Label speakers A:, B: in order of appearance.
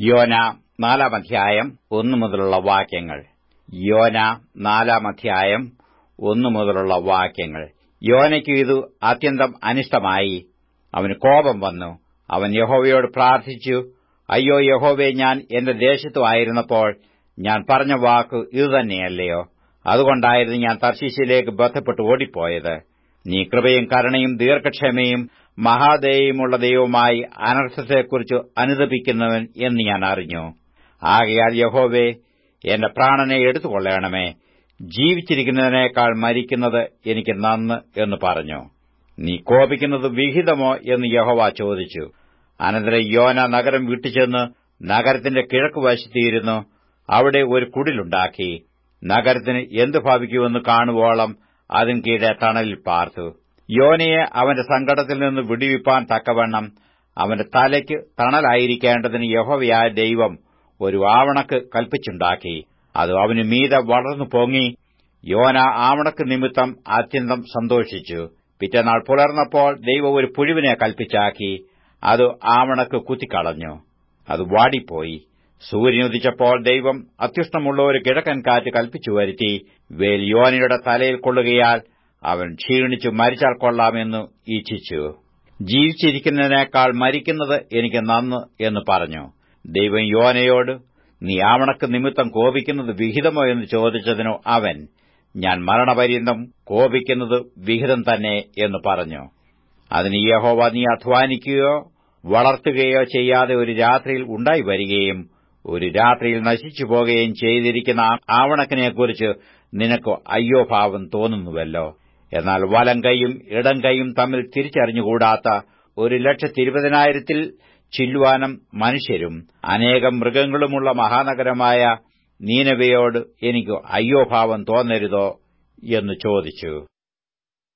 A: യോന നാലാം അധ്യായം ഒന്നു മുതലുള്ള വാക്യങ്ങൾ യോന നാലാം അധ്യായം ഒന്നു മുതലുള്ള വാക്യങ്ങൾ യോനയ്ക്ക് ഇത് അത്യന്തം അനിഷ്ടമായി അവന് കോപം വന്നു അവൻ യഹോവയോട് പ്രാർത്ഥിച്ചു അയ്യോ യഹോവേ ഞാൻ എന്റെ ദേശത്തുമായിരുന്നപ്പോൾ ഞാൻ പറഞ്ഞ വാക്ക് ഇതുതന്നെയല്ലയോ അതുകൊണ്ടായിരുന്നു ഞാൻ തർശീശിലേക്ക് ബന്ധപ്പെട്ട് ഓടിപ്പോയത് നീ കൃപയും കരുണയും ദീർഘക്ഷമയും മഹാദയയുമുള്ള ദൈവമായി അനർത്ഥത്തെക്കുറിച്ച് അനുദപിക്കുന്നവൻ എന്ന് ഞാൻ അറിഞ്ഞു ആകയാൽ യഹോവേ എന്റെ പ്രാണനെ എടുത്തുകൊള്ളണമേ ജീവിച്ചിരിക്കുന്നതിനേക്കാൾ മരിക്കുന്നത് എനിക്ക് നന്ന് എന്ന് പറഞ്ഞു നീ കോപിക്കുന്നത് വിഹിതമോ എന്ന് യഹോവ ചോദിച്ചു അനന്തരം യോന നഗരം വിട്ടുചെന്ന് നഗരത്തിന്റെ കിഴക്കുവശത്തിയിരുന്നു അവിടെ ഒരു കുടിലുണ്ടാക്കി നഗരത്തിന് എന്തു ഭവിക്കുമെന്ന് കാണുവോളം അതിൻ കീഴെ തണലിൽ പാർത്തു യോനയെ അവന്റെ സങ്കടത്തിൽ നിന്ന് വിടുവിപ്പാൻ തക്കവണ്ണം അവന്റെ തലയ്ക്ക് തണലായിരിക്കേണ്ടതിന് യഹോവയായ ദൈവം ഒരു ആവണക്ക് കൽപ്പിച്ചുണ്ടാക്കി അത് അവന് മീതെ വളർന്നു പൊങ്ങി യോന ആവണക്ക് നിമിത്തം അത്യന്തം സന്തോഷിച്ചു പിറ്റേനാൾ പുലർന്നപ്പോൾ ദൈവം ഒരു പുഴുവിനെ കൽപ്പിച്ചാക്കി അത് ആവണക്ക് കുത്തിക്കളഞ്ഞു അത് വാടിപ്പോയി സൂര്യൻ ഉദിച്ചപ്പോൾ ദൈവം അത്യുഷ്ണമുള്ള ഒരു കിഴക്കൻ കാറ്റ് കൽപ്പിച്ചു വരുത്തി വേൽ യോനയുടെ തലയിൽ കൊള്ളുകയാൽ അവൻ ക്ഷീണിച്ചു മരിച്ചാൽ കൊള്ളാമെന്ന് ഈച്ഛിച്ചു ജീവിച്ചിരിക്കുന്നതിനേക്കാൾ മരിക്കുന്നത് എനിക്ക് നന്ന് എന്ന് പറഞ്ഞു ദൈവം യോനയോട് നീ ആവണക്ക് നിമിത്തം കോപിക്കുന്നത് വിഹിതമോ എന്ന് ചോദിച്ചതിനു അവൻ ഞാൻ മരണപര്യന്തം കോപിക്കുന്നത് വിഹിതം തന്നെ എന്ന് പറഞ്ഞു അതിന് യഹോവ നീ അധ്വാനിക്കുകയോ വളർത്തുകയോ ചെയ്യാതെ ഒരു രാത്രിയിൽ ഉണ്ടായി വരികയും ഒരു രാത്രിയിൽ നശിച്ചു പോകുകയും ചെയ്തിരിക്കുന്ന ആവണക്കിനെക്കുറിച്ച് നിനക്ക് അയ്യോ ഭാവം തോന്നുന്നുവല്ലോ എന്നാൽ വലം കൈയും ഇടം കൈയും തമ്മിൽ തിരിച്ചറിഞ്ഞുകൂടാത്ത ഒരു ലക്ഷത്തിരുപതിനായിരത്തിൽ ചില്ലുവാനം മനുഷ്യരും അനേകം മൃഗങ്ങളുമുള്ള മഹാനഗരമായ നീനവയോട് എനിക്ക് അയ്യോ ഭാവം തോന്നരുതോ എന്ന് ചോദിച്ചു